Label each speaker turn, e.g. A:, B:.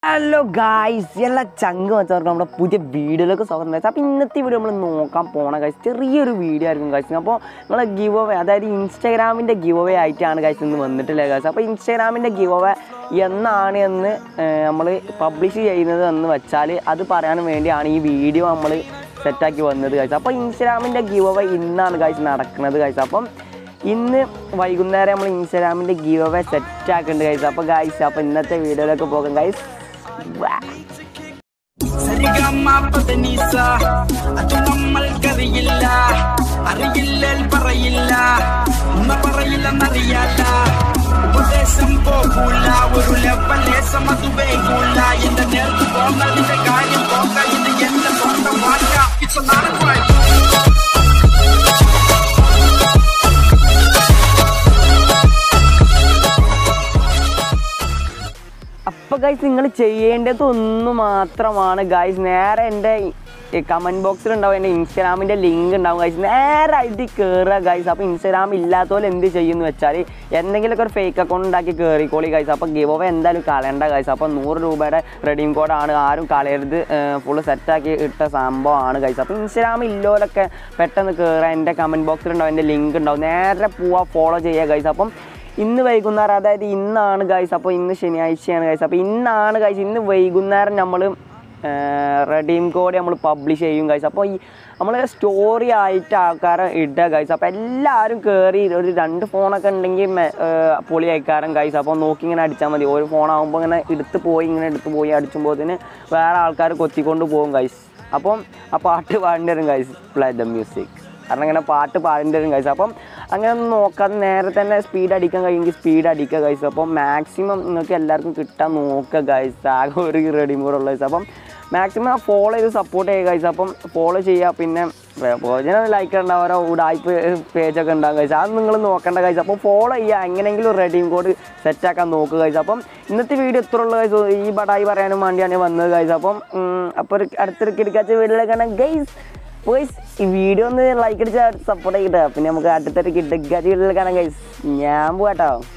A: hello guys എല്ലാ ചങ്ക് വെച്ചവർക്ക് നമ്മുടെ പുതിയ വീഡിയോയിലേക്ക് സ്വാഗതം ഗൈസ് അപ്പോൾ ഇന്നത്തെ വീഡിയോ നമ്മൾ നോക്കാൻ പോണ ഗൈസ് ചെറിയൊരു വീഡിയോ ആയിരിക്കും ഗൈസ് അപ്പോൾ നിങ്ങൾ ഗിവ് അവേ അതായത് ഇൻസ്റ്റാഗ്രാമിൻ്റെ ഗിവ് അവേ ആയിട്ടാണ് ഗൈസ് ഇന്ന് വന്നിട്ടില്ല ഗൈസ് അപ്പോൾ ഇൻസ്റ്റാഗ്രാമിൻ്റെ ഗിവ് അവേ എന്നാണ് എന്ന് നമ്മൾ പബ്ലിഷ് ചെയ്യുന്നത് എന്ന് വെച്ചാൽ അത് പറയാൻ വേണ്ടിയാണ് ഈ വീഡിയോ നമ്മൾ സെറ്റാക്കി വന്നത് ഗൈസ് അപ്പോൾ ഇൻസ്റ്റാഗ്രാമിൻ്റെ ഗിവ് അവേ ഇന്നാണ് ഗൈസ് നടക്കുന്നത് ഗൈസ് അപ്പം ഇന്ന് വൈകുന്നേരം നമ്മൾ ഇൻസ്റ്റാഗ്രാമിൻ്റെ ഗീവ് അവേ സെറ്റ് ആക്കുന്നുണ്ട് ഗൈസ് അപ്പോൾ ഗൈസ് അപ്പോൾ ഇന്നത്തെ വീഡിയോയിലേക്ക് പോകാം ഗൈസ്
B: സരിഗമപദനിസ അത് നമ്മൾക്കറിയില്ല അറിയില്ലേൽ പറയില്ല ഉമ്മ പറയില്ലെന്നറിയാല്ല ഉപദേശം പോകൂല ഒരു ലെവലേശം അത് വേകൂല എന്റെ നേർക്ക് പോന്നതിന്റെ കാര്യം പോക ഇത് എന്റെ സ്വന്തം വാക്ക ഇറ്റ്സ് നാടൻ
A: അപ്പോൾ ഗൈസ് നിങ്ങൾ ചെയ്യേണ്ടത് ഒന്ന് മാത്രമാണ് ഗൈസ് നേരെ എൻ്റെ കമൻറ്റ് ബോക്സിൽ ഉണ്ടാവും എൻ്റെ ഇൻസ്റ്റാഗ്രാമിൻ്റെ ലിങ്ക് ഉണ്ടാവും ഗൈസ് നേരെ ആയിട്ട് കയറുക ഗൈസ് അപ്പോൾ ഇൻസ്റ്റാഗ്രാം ഇല്ലാത്തവർ എന്ത് ചെയ്യുമെന്ന് വെച്ചാൽ എന്തെങ്കിലുമൊക്കെ ഒരു ഫേക്ക് അക്കൗണ്ട് ഉണ്ടാക്കി കയറിക്കോളി ഗൈസ് അപ്പോൾ ഗിവ് അവ എന്തായാലും കളയണ്ട ഗൈസ് അപ്പോൾ നൂറ് രൂപയുടെ റെഡീം കോഡാണ് ആരും കളയരുത് ഫുള്ള് സെറ്റാക്കി ഇട്ട സംഭവമാണ് ഗൈസ് അപ്പോൾ ഇൻസ്റ്റാഗ്രാം ഇല്ലോലൊക്കെ പെട്ടെന്ന് കയറുക എൻ്റെ കമൻറ്റ് ബോക്സിൽ ഉണ്ടാവും എൻ്റെ ലിങ്ക് ഉണ്ടാവും നേരെ പോവാ ഫോളോ ചെയ്യുക ഗൈസ് അപ്പം ഇന്ന് വൈകുന്നേരം അതായത് ഇന്നാണ് ഗൈസ് അപ്പോൾ ഇന്ന് ശനിയാഴ്ചയാണ് ഗൈസ് അപ്പോൾ ഇന്നാണ് ഗൈസ് ഇന്ന് വൈകുന്നേരം നമ്മൾ റെഡീം കോഡ് നമ്മൾ പബ്ലിഷ് ചെയ്യും ഗൈസ് അപ്പോൾ ഈ നമ്മൾ സ്റ്റോറി ആയിട്ട് ആൾക്കാരെ ഇടുക ഗൈസ് അപ്പോൾ എല്ലാവരും കയറി ഒരു രണ്ട് ഫോണൊക്കെ ഉണ്ടെങ്കിൽ പൊളി അയക്കാരൻ ഗൈസ് അപ്പോൾ നോക്കി ഇങ്ങനെ അടിച്ചാൽ മതി ഒരു ഫോണാകുമ്പോൾ ഇങ്ങനെ എടുത്ത് പോയി ഇങ്ങനെ എടുത്ത് പോയി അടിച്ചുമ്പോഴത്തേന് വേറെ ആൾക്കാർ കൊത്തിക്കൊണ്ട് പോകും ഗൈസ് അപ്പം ആ പാട്ട് പാടേണ്ടി വരും ഗൈസ് പ്ലേ ദ മ്യൂസിക് കാരണം ഇങ്ങനെ പാട്ട് പാടേണ്ടി വരും കഴിച്ചു അപ്പം അങ്ങനെ ഒന്നും നോക്കാതെ നേരെ തന്നെ സ്പീഡ് അടിക്കാൻ കഴിയുമെങ്കിൽ സ്പീഡ് അടിക്കുക കഴിച്ചു അപ്പം മാക്സിമം നിങ്ങൾക്ക് എല്ലാവർക്കും കിട്ടാൻ നോക്കുക കഴിച്ചു ആകെ ഒരു റെഡി കൂടെ ഉള്ള കഴിച്ചു അപ്പം മാക്സിമം ഫോളോ ചെയ്ത് സപ്പോർട്ട് ചെയ്യുക കഴിച്ചു അപ്പം ഫോളോ ചെയ്യുക പിന്നെ ഭോജനം ലൈക്ക് ഉണ്ടാവും ഓരോ ഉടായ്പ് പേജൊക്കെ ഉണ്ടാകും കഴിച്ചു അത് നിങ്ങൾ നോക്കേണ്ട കഴിച്ചു അപ്പോൾ ഫോളോ ചെയ്യുക എങ്ങനെയെങ്കിലും റെഡീം കോഡ് സെറ്റാക്കാൻ നോക്കുക കഴിച്ചു അപ്പം ഇന്നത്തെ വീഡിയോ എത്ര ഉള്ള കഴിച്ചു ഈ ബടായി പറയാനും വേണ്ടിയാണ് വന്നത് കഴിച്ചു അപ്പം ഉം, അപ്പോൾ ഒരു അടുത്തൊരു കിടക്കാച്ച വീട്ടിലേക്കാണ് ഗൈസ് ഗൈസ് ഈ വീഡിയോ ഒന്ന് ലൈക്ക് അടിച്ചാൽ സപ്പോർട്ട് ചെയ്യട്ടെ പിന്നെ നമുക്ക് അടുത്തൊരു കിടക്കാച്ച വീട്ടിൽ കാണാം ഗൈസ് ഞാൻ പോവാട്ടോ